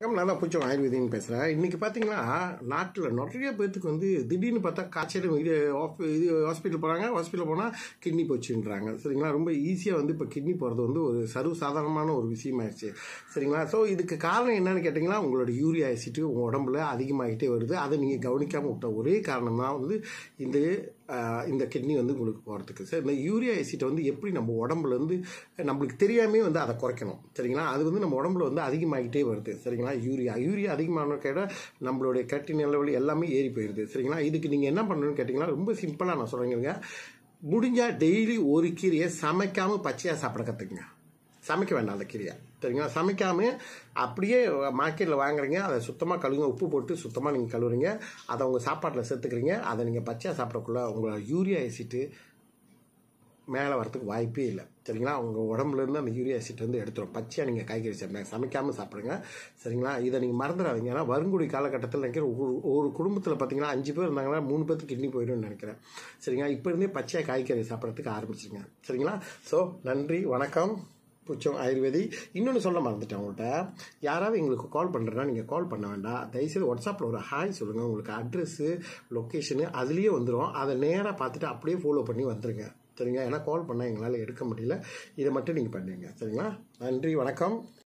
நான் தான் பூச்சம் ஆயுர்வேதின்னு பேசுகிறேன் இன்றைக்கி பார்த்தீங்கன்னா நாட்டில் நிறைய பேர்த்துக்கு வந்து திடீர்னு பார்த்தா காய்ச்சல் இது ஆஃப் இது ஹாஸ்பிட்டல் போகிறாங்க ஹாஸ்பிட்டல் போனால் கிட்னி போச்சுன்றாங்க சரிங்களா ரொம்ப ஈஸியாக வந்து இப்போ கிட்னி போகிறது வந்து ஒரு சர்வசாதாரணமான ஒரு விஷயமாயிடுச்சு சரிங்களா ஸோ இதுக்கு காரணம் என்னன்னு கேட்டிங்கன்னா உங்களோட யூரியா ஆசிட்டு உங்கள் உடம்புல அதிகமாகிட்டே வருது அதை நீங்கள் கவனிக்காமல் விட்ட ஒரே காரணம் தான் வந்து இந்த ஆஹ், இந்த கிட்னி வந்து உங்களுக்கு போகிறதுக்கு சார் இந்த யூரியா ஆசிட்டை வந்து எப்படி நம்ம உடம்புல இருந்து நம்மளுக்கு தெரியாமே வந்து அதை குறைக்கணும் சரிங்களா அது வந்து நம்ம உடம்புல வந்து அதிகமாகிட்டே வருது சரிங்களா யூரியா யூரியா அதிகமான கேட நம்மளுடைய கட்டின லெவல் எல்லாமே ஏறி போயிடுது சரிங்களா இதுக்கு நீங்கள் என்ன பண்ணணும்னு கேட்டிங்கன்னா ரொம்ப சிம்பிளாக நான் சொல்கிறேங்க முடிஞ்சால் டெய்லி ஒரு கீரையை சமைக்காமல் பச்சையாக சாப்பிட கற்றுக்குங்க சமைக்க வேண்டாம் அந்த கீரையை சரிங்களா சமைக்காம அப்படியே மார்க்கெட்டில் வாங்குறீங்க அதை சுத்தமாக கழுவுங்க உப்பு போட்டு சுத்தமாக நீங்கள் கழுவுறீங்க அதை உங்கள் சாப்பாட்டில் சேர்த்துக்கிறீங்க அதை நீங்கள் பச்சையாக சாப்பிடக்குள்ள உங்களோட யூரியா ஆசிட்டு மேலே வரதுக்கு வாய்ப்பே இல்லை சரிங்களா உங்கள் உடம்புலேருந்து அந்த யூரியா ஆசிட் வந்து எடுத்துரும் பச்சையாக நீங்கள் காய்கறி சாப்பிடுங்க சமைக்காமல் சாப்பிடுங்க சரிங்களா இதை நீங்கள் மறந்துடாதீங்க ஏன்னா வருங்குடி காலகட்டத்தில் நினைக்கிற ஒரு ஒரு குடும்பத்தில் பார்த்தீங்கன்னா அஞ்சு பேர் இருந்தாங்கன்னா மூணு பேருக்கு கிட்னி போயிடும்னு நினைக்கிறேன் சரிங்களா இப்போ இருந்தே பச்சையாக காய்கறி சாப்பிட்றதுக்கு ஆரம்பிச்சிருங்க சரிங்களா ஸோ நன்றி வணக்கம் புச்சம் ஆயுர்வேதி இன்னொன்று சொல்ல மறந்துட்டேன் உங்கள்கிட்ட யாராவது எங்களுக்கு கால் பண்ணுறேன்னா நீங்கள் கால் பண்ண வேண்டாம் தயவுசெய்து வாட்ஸ்அப்பில் ஒரு ஹாய் சொல்லுங்கள் உங்களுக்கு அட்ரெஸ்ஸு லொக்கேஷனு அதுலேயே வந்துடும் அதை நேராக பார்த்துட்டு அப்படியே ஃபாலோ பண்ணி வந்துருங்க சரிங்களா ஏன்னா கால் பண்ணால் எங்களால் எடுக்க முடியல இதை மட்டும் நீங்கள் பண்ணுங்க சரிங்களா நன்றி வணக்கம்